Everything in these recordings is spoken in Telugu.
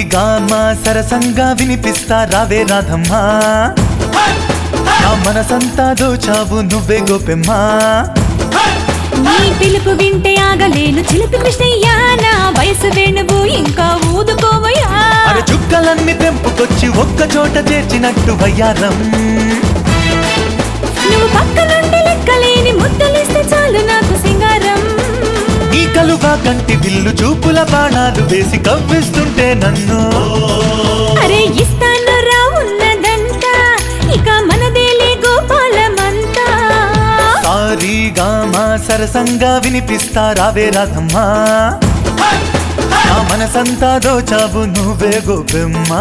గామ సరసంగా వినిపిస్తా రావే రాధమ్మా నా మనసంతా దోచావు నువ్వే గోపెమ్మా నీ పిలుపు వింటే ఆగలేను చిలుపు కృష్ణయ్య నా వయసు వేణువు ఇంకా ఊదుకోవయ్యా అరే చుక్కలన్నీ తెంపుకొచ్చి ఒక్క చోట చేర్చినట్టు వయ్యారం నువ్వు పక్క నుండి లెక్కలేని ముద్దలిస్తే చాలు నాకు సింగారం నీ కలుగా కంటి విల్లు చూపుల బాణాలు వేసి కవ్విస్తుంటే నన్ను అరే ఇస్తాను రా ఉన్నదంతా ఇక మనదేలే గోపాలమంతా సారీ గామ సరసంగా వినిపిస్తా రావే రాధమ్మా నా మనసంతా దోచావు నువ్వే గోపెమ్మా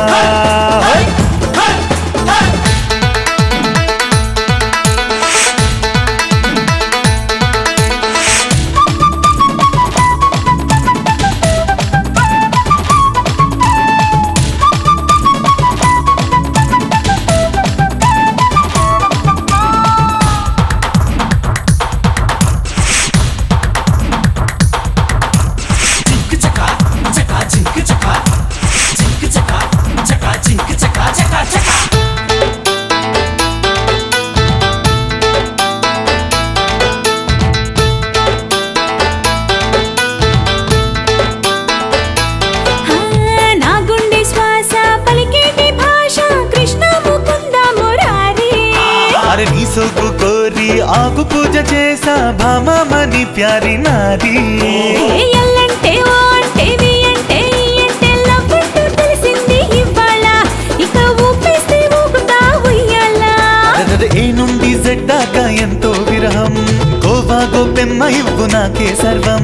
ఆ, నా గుండె శ్వాస పలికేటి భాష కృష్ణ ముకుంద మురారి అరే నీ సోకు కోరి ఆకు పూజ చేసా భామని ప్యారి నాది ఏ ఎల్లంటే ఓ అంటే వి అంటే ఈ అంటే లవ్ అంటూ తెలిసింది ఇవాళ ఇక ఊపేస్తే ఊగుతా ఉయ్యాలా అరెరెరె, ఏ నుండి జెడ్ దాకా ఎంతో విరహం గోవా గోపెమ్మ ఇవ్వు నాకే సర్వం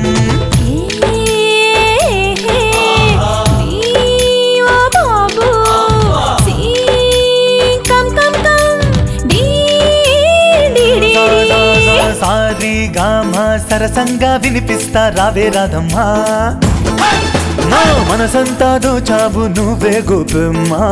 సారీ గామ సరసంగా వినిపిస్తా రావే రాధమ్మా నా మనసంతా దోచావు నువ్వే గోపెమ్మా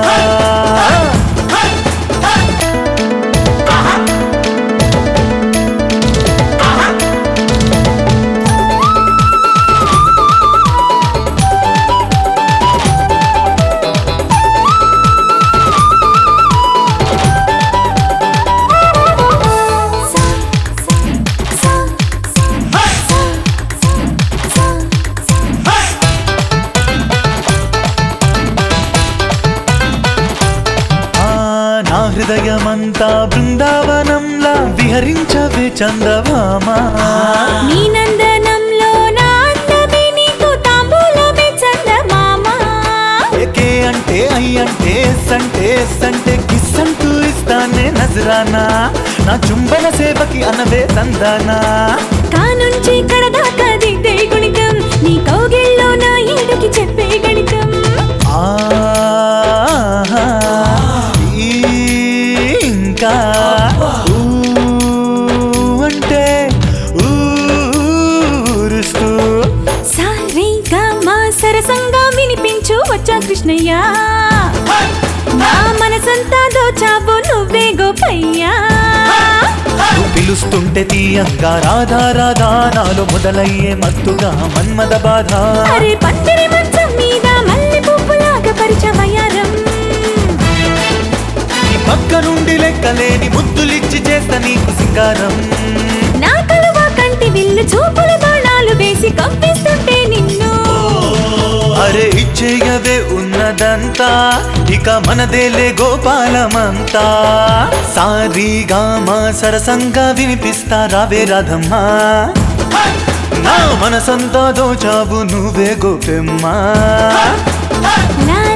ఆ, నా హృదయమంతా బృందావనంలా విహరించవే చందమామా నీ నందనంలో నా అందమే నీకు తాంబూలమే చందమామా ఏకే అంటే ఐ అంటే ఎస్ అంటే ఎస్ అంటే కిస్ అంటూ ఇస్తానే నజరానా నా చుంబన సేవకి అనవే తందానా కానుంచి కడదాకా దిద్దే గుణితం నీ కౌగిల్లో నా ఏడుకి చెప్పే గణితం ఆహా, ఈ ఇంకా ఊ అంటే ఊరుస్తూ సారీగా మా సరసంగా వినిపించు వచ్చా కృష్ణయ్య నా మనసంతా దోచావు నువ్వే గోపయ్యా నువ్వు పిలుస్తుంటే తీయంగా రాధా రాధా నాలో మొదలయ్యే మత్తుగా మన్మద బాధ అరే పందిరి మంచం మీద మల్లె పువ్వులాగా పరిచమయారం ఈ పక్క నుండి లెక్కలేని ముద్దులిచ్చి చేస్తా నీకు సింగారం నా కలువ కంటి విల్లు చూపుల బాణాలు వేసి కంపిస్తుంటే నిన్ను అరే ఇచ్చేయవే ఉన్నదంతా ఇక మనదేలే గోపాలమంతా సారీగామ సరసంగా వినిపిస్తా రావే రాధమ్మా నా మనసంతా దోచావు నువ్వే గోపెమ్మా నా